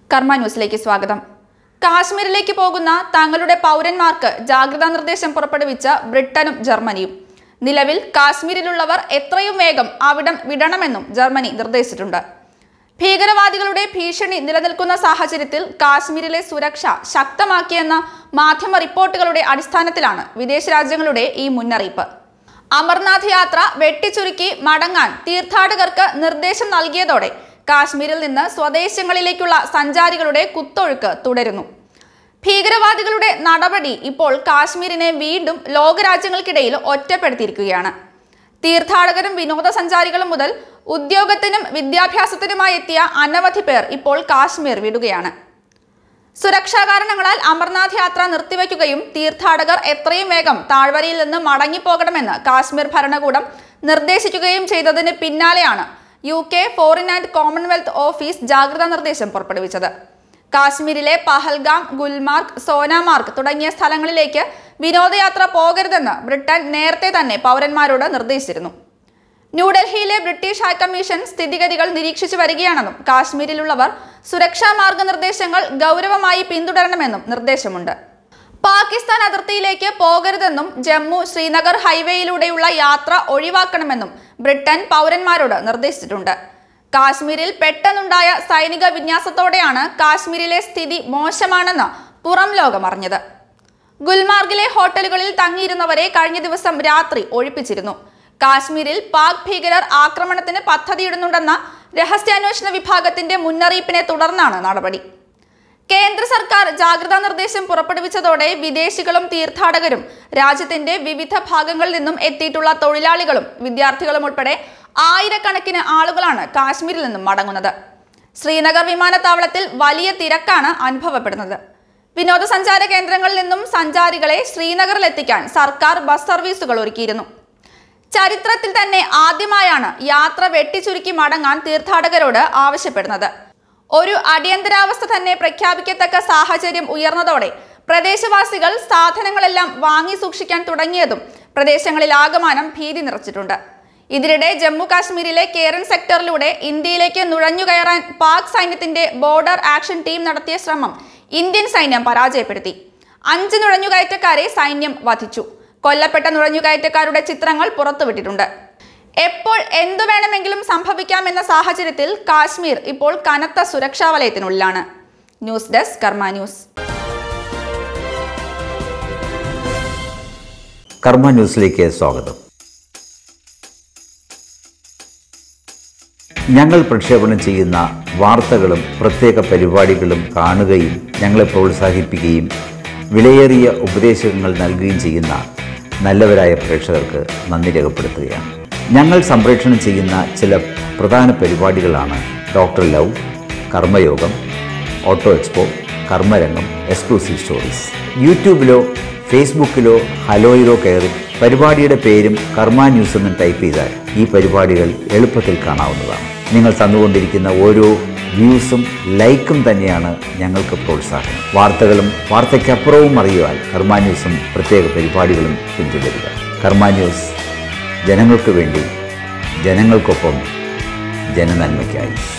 കർമ്മ ന്യൂസിലേക്ക് സ്വാഗതം കാശ്മീരിലേക്ക് പോകുന്ന തങ്ങളുടെ പൗരന്മാർക്ക് ജാഗ്രതാ നിർദ്ദേശം പുറപ്പെടുവിച്ച ബ്രിട്ടനും ജർമ്മനിയും നിലവിൽ കാശ്മീരിലുള്ളവർ എത്രയും വേഗം അവിടം വിടണമെന്നും ജർമ്മനി നിർദ്ദേശിച്ചിട്ടുണ്ട് ഭീകരവാദികളുടെ ഭീഷണി നിലനിൽക്കുന്ന സാഹചര്യത്തിൽ കാശ്മീരിലെ സുരക്ഷ ശക്തമാക്കിയെന്ന മാധ്യമ റിപ്പോർട്ടുകളുടെ അടിസ്ഥാനത്തിലാണ് വിദേശ രാജ്യങ്ങളുടെ ഈ മുന്നറിയിപ്പ് അമർനാഥ് യാത്ര വെട്ടിച്ചുരുക്കി മടങ്ങാൻ തീർത്ഥാടകർക്ക് നിർദ്ദേശം നൽകിയതോടെ കാശ്മീരിൽ നിന്ന് സ്വദേശങ്ങളിലേക്കുള്ള സഞ്ചാരികളുടെ കുത്തൊഴുക്ക് തുടരുന്നു ഭീകരവാദികളുടെ നടപടി ഇപ്പോൾ കാശ്മീരിനെ വീണ്ടും ലോകരാജ്യങ്ങൾക്കിടയിൽ ഒറ്റപ്പെടുത്തിയിരിക്കുകയാണ് തീർത്ഥാടകരും വിനോദസഞ്ചാരികളും മുതൽ ഉദ്യോഗത്തിനും വിദ്യാഭ്യാസത്തിനുമായി എത്തിയ അനവധി പേർ ഇപ്പോൾ കാശ്മീർ വിടുകയാണ് സുരക്ഷാ കാരണങ്ങളാൽ അമർനാഥ് യാത്ര നിർത്തിവെക്കുകയും തീർത്ഥാടകർ എത്രയും വേഗം താഴ്വരയിൽ നിന്ന് മടങ്ങിപ്പോകണമെന്ന് കാശ്മീർ ഭരണകൂടം നിർദ്ദേശിക്കുകയും ചെയ്തതിന് പിന്നാലെയാണ് U K foreign and commonwealth office ജാഗ്രതാ നിർദ്ദേശം പുറപ്പെടുവിച്ചത് കാശ്മീരിലെ പഹൽഗാം ഗുൽമാർഗ് സോനാമാർഗ് തുടങ്ങിയ സ്ഥലങ്ങളിലേക്ക് വിനോദയാത്ര പോകരുതെന്ന് ബ്രിട്ടൻ നേരത്തെ തന്നെ പൗരന്മാരോട് നിർദ്ദേശിച്ചിരുന്നു ന്യൂഡൽഹിയിലെ ബ്രിട്ടീഷ് ഹൈക്കമ്മീഷൻ സ്ഥിതിഗതികൾ നിരീക്ഷിച്ചു വരികയാണെന്നും കാശ്മീരിലുള്ളവർ സുരക്ഷാ മാർഗനിർദ്ദേശങ്ങൾ ഗൗരവമായി പിന്തുടരണമെന്നും നിർദ്ദേശമുണ്ട് പാകിസ്ഥാൻ അതിർത്തിയിലേക്ക് പോകരുതെന്നും ജമ്മു ശ്രീനഗർ ഹൈവേയിലൂടെയുള്ള യാത്ര ഒഴിവാക്കണമെന്നും ബ്രിട്ടൻ പൗരന്മാരോട് നിർദ്ദേശിച്ചിട്ടുണ്ട് കാശ്മീരിൽ പെട്ടെന്നുണ്ടായ സൈനിക വിന്യാസത്തോടെയാണ് കാശ്മീരിലെ സ്ഥിതി മോശമാണെന്ന് പുറം ലോകം അറിഞ്ഞത് ഗുൽമാർഗിലെ ഹോട്ടലുകളിൽ തങ്ങിയിരുന്നവരെ കഴിഞ്ഞ ദിവസം രാത്രി ഒഴിപ്പിച്ചിരുന്നു കാശ്മീരിൽ പാക് ഭീകരർ ആക്രമണത്തിന് പദ്ധതിയിടുന്നുണ്ടെന്ന രഹസ്യാന്വേഷണ വിഭാഗത്തിന്റെ മുന്നറിയിപ്പിനെ തുടർന്നാണ് നടപടി കേന്ദ്ര സർക്കാർ ജാഗ്രതാ നിർദ്ദേശം പുറപ്പെടുവിച്ചതോടെ വിദേശികളും തീർത്ഥാടകരും രാജ്യത്തിന്റെ വിവിധ ഭാഗങ്ങളിൽ നിന്നും എത്തിയിട്ടുള്ള തൊഴിലാളികളും വിദ്യാർത്ഥികളും ഉൾപ്പെടെ ആയിരക്കണക്കിന് ആളുകളാണ് കാശ്മീരിൽ നിന്നും മടങ്ങുന്നത് ശ്രീനഗർ വിമാനത്താവളത്തിൽ വലിയ തിരക്കാണ് അനുഭവപ്പെടുന്നത് വിനോദസഞ്ചാര കേന്ദ്രങ്ങളിൽ നിന്നും സഞ്ചാരികളെ ശ്രീനഗറിൽ എത്തിക്കാൻ സർക്കാർ ബസ് സർവീസുകൾ ഒരുക്കിയിരുന്നു ചരിത്രത്തിൽ തന്നെ ആദ്യമായാണ് യാത്ര വെട്ടിച്ചുരുക്കി മടങ്ങാൻ തീർത്ഥാടകരോട് ആവശ്യപ്പെടുന്നത് ഒരു അടിയന്തരാവസ്ഥ തന്നെ പ്രഖ്യാപിക്കത്തക്ക സാഹചര്യം ഉയർന്നതോടെ പ്രദേശവാസികൾ സാധനങ്ങളെല്ലാം വാങ്ങി സൂക്ഷിക്കാൻ തുടങ്ങിയതും പ്രദേശങ്ങളിൽ ആകമാനം ഭീതി നിറച്ചിട്ടുണ്ട് ഇതിനിടെ ജമ്മു കാശ്മീരിലെ കേരൻ സെക്ടറിലൂടെ ഇന്ത്യയിലേക്ക് നുഴഞ്ഞുകയറാൻ പാക് സൈന്യത്തിന്റെ ബോർഡർ ആക്ഷൻ ടീം നടത്തിയ ശ്രമം ഇന്ത്യൻ സൈന്യം പരാജയപ്പെടുത്തി അഞ്ച് നുഴഞ്ഞുകയറ്റക്കാരെ സൈന്യം വധിച്ചു കൊല്ലപ്പെട്ട നുഴഞ്ഞുകയറ്റക്കാരുടെ ചിത്രങ്ങൾ പുറത്തുവിട്ടിട്ടുണ്ട് എപ്പോൾ എന്തു വേണമെങ്കിലും സംഭവിക്കാമെന്ന സാഹചര്യത്തിൽ കാശ്മീർ ഇപ്പോൾ കനത്ത സുരക്ഷാ വലയത്തിനുള്ളിലാണ് news desk Karma news Karma ന്യൂസിലേക്ക് സ്വാഗതം ഞങ്ങൾ പ്രക്ഷേപണം ചെയ്യുന്ന വാർത്തകളും പ്രത്യേക പരിപാടികളും കാണുകയും ഞങ്ങളെ പ്രോത്സാഹിപ്പിക്കുകയും വിലയേറിയ ഉപദേശങ്ങൾ നൽകുകയും ചെയ്യുന്ന നല്ലവരായ പ്രേക്ഷകർക്ക് നന്ദി രേഖപ്പെടുത്തുകയാണ് ഞങ്ങൾ സംപ്രേഷണം ചെയ്യുന്ന ചില പ്രധാന പരിപാടികളാണ് ഡോക്ടർ ലവ് കർമ്മയോഗം ഓട്ടോ എക്സ്പോ കർമ്മരംഗം എക്സ്ക്ലൂസീവ് സ്റ്റോറീസ് യൂട്യൂബിലോ ഫേസ്ബുക്കിലോ ഹലോയിലോ കയറി പരിപാടിയുടെ പേരും കർമ്മ ന്യൂസ് എന്ന് ടൈപ്പ് ചെയ്താൽ ഈ പരിപാടികൾ എളുപ്പത്തിൽ കാണാവുന്നതാണ് നിങ്ങൾ തന്നുകൊണ്ടിരിക്കുന്ന ഓരോ വ്യൂസും ലൈക്കും തന്നെയാണ് ഞങ്ങൾക്ക് പ്രോത്സാഹനം വാർത്തകളും വാർത്തയ്ക്കപ്പുറവും അറിയുവാൻ കർമ്മ ന്യൂസും പ്രത്യേക പരിപാടികളും പിന്തുടരുക കർമ്മ ന്യൂസ് ജനങ്ങൾക്ക് വേണ്ടി ജനങ്ങൾക്കൊപ്പം ജനനന്മയ്ക്കായി